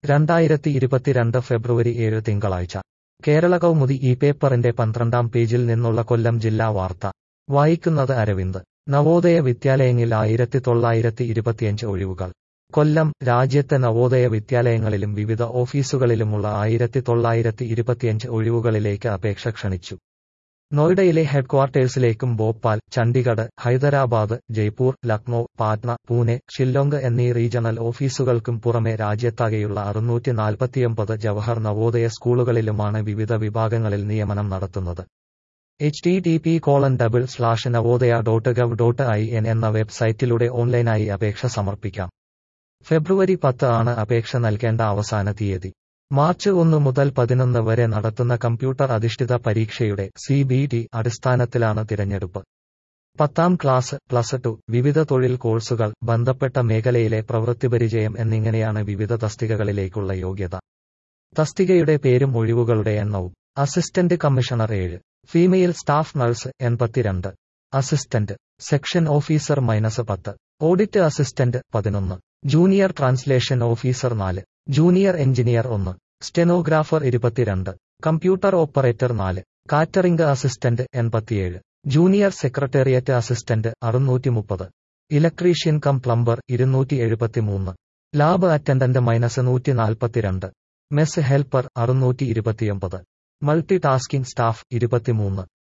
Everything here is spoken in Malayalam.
രണ്ടായിരത്തി ഇരുപത്തിരണ്ട് ഫെബ്രുവരി ഏഴ് തിങ്കളാഴ്ച കേരള കൗമുദി ഈ പേപ്പറിന്റെ പന്ത്രണ്ടാം പേജിൽ നിന്നുള്ള കൊല്ലം ജില്ലാ വാർത്ത വായിക്കുന്നത് അരവിന്ദ് നവോദയ വിദ്യാലയങ്ങളിൽ ആയിരത്തി തൊള്ളായിരത്തി ഇരുപത്തിയഞ്ച് ഒഴിവുകൾ കൊല്ലം രാജ്യത്തെ നവോദയ വിദ്യാലയങ്ങളിലും വിവിധ ഓഫീസുകളിലുമുള്ള ആയിരത്തി തൊള്ളായിരത്തി ഇരുപത്തിയഞ്ച് ഒഴിവുകളിലേക്ക് അപേക്ഷ ക്ഷണിച്ചു നോയിഡയിലെ ഹെഡ്ക്വാർട്ടേഴ്സിലേക്കും ഭോപ്പാൽ ചണ്ഡിഗഡ് ഹൈദരാബാദ് ജയ്പൂർ ലക്നൌ പാറ്റ്ന പൂനെ ഷില്ലോങ് എന്നീ റീജണൽ ഓഫീസുകൾക്കും പുറമെ രാജ്യത്താകെയുള്ള അറുന്നൂറ്റി നാൽപ്പത്തിയൊമ്പത് ജവഹർ നവോദയ സ്കൂളുകളിലുമാണ് വിവിധ വിഭാഗങ്ങളിൽ നിയമനം നടത്തുന്നത് H T T P colon double slash Navodaya dot gov dot I N എന്ന വെബ്സൈറ്റിലൂടെ ഓൺലൈനായി അപേക്ഷ സമർപ്പിക്കാം ഫെബ്രുവരി പത്ത് ആണ് അപേക്ഷ നൽകേണ്ട അവസാന തീയതി മാർച്ച് ഒന്ന് മുതൽ പതിനൊന്ന് വരെ നടത്തുന്ന കമ്പ്യൂട്ടർ അധിഷ്ഠിത പരീക്ഷയുടെ സി ബി ടി അടിസ്ഥാനത്തിലാണ് തിരഞ്ഞെടുപ്പ് പത്താം ക്ലാസ് പ്ലസ് ടു വിവിധ തൊഴിൽ കോഴ്സുകൾ ബന്ധപ്പെട്ട മേഖലയിലെ പ്രവൃത്തിപരിചയം എന്നിങ്ങനെയാണ് വിവിധ തസ്തികകളിലേക്കുള്ള യോഗ്യത തസ്തികയുടെ പേരും ഒഴിവുകളുടെ എണ്ണവും അസിസ്റ്റന്റ് കമ്മീഷണർ ഏഴ് ഫീമെയിൽ സ്റ്റാഫ് നഴ്സ് എൺപത്തിരണ്ട് അസിസ്റ്റന്റ് സെക്ഷൻ ഓഫീസർ മൈനസ് പത്ത് ഓഡിറ്റ് അസിസ്റ്റന്റ് പതിനൊന്ന് ജൂനിയർ ട്രാൻസ്ലേഷൻ ഓഫീസർ നാല് ജൂനിയർ എഞ്ചിനീയർ ഒന്ന് സ്റ്റെനോഗ്രാഫർ ഇരുപത്തിരണ്ട് കമ്പ്യൂട്ടർ ഓപ്പറേറ്റർ നാല് കാറ്ററിംഗ് അസിസ്റ്റന്റ് എൺപത്തിയേഴ് ജൂനിയർ സെക്രട്ടേറിയറ്റ് അസിസ്റ്റന്റ് അറുന്നൂറ്റി മുപ്പത് ഇലക്ട്രീഷ്യൻ കം പ്ലംബർ ഇരുന്നൂറ്റി എഴുപത്തിമൂന്ന് ലാബ് അറ്റൻഡന്റ് മൈനസ് നൂറ്റി നാൽപ്പത്തിരണ്ട് മെസ് ഹെൽപ്പർ അറുന്നൂറ്റി ഇരുപത്തിയൊമ്പത് മൾട്ടി ടാസ്കിംഗ് സ്റ്റാഫ് ഇരുപത്തിമൂന്ന്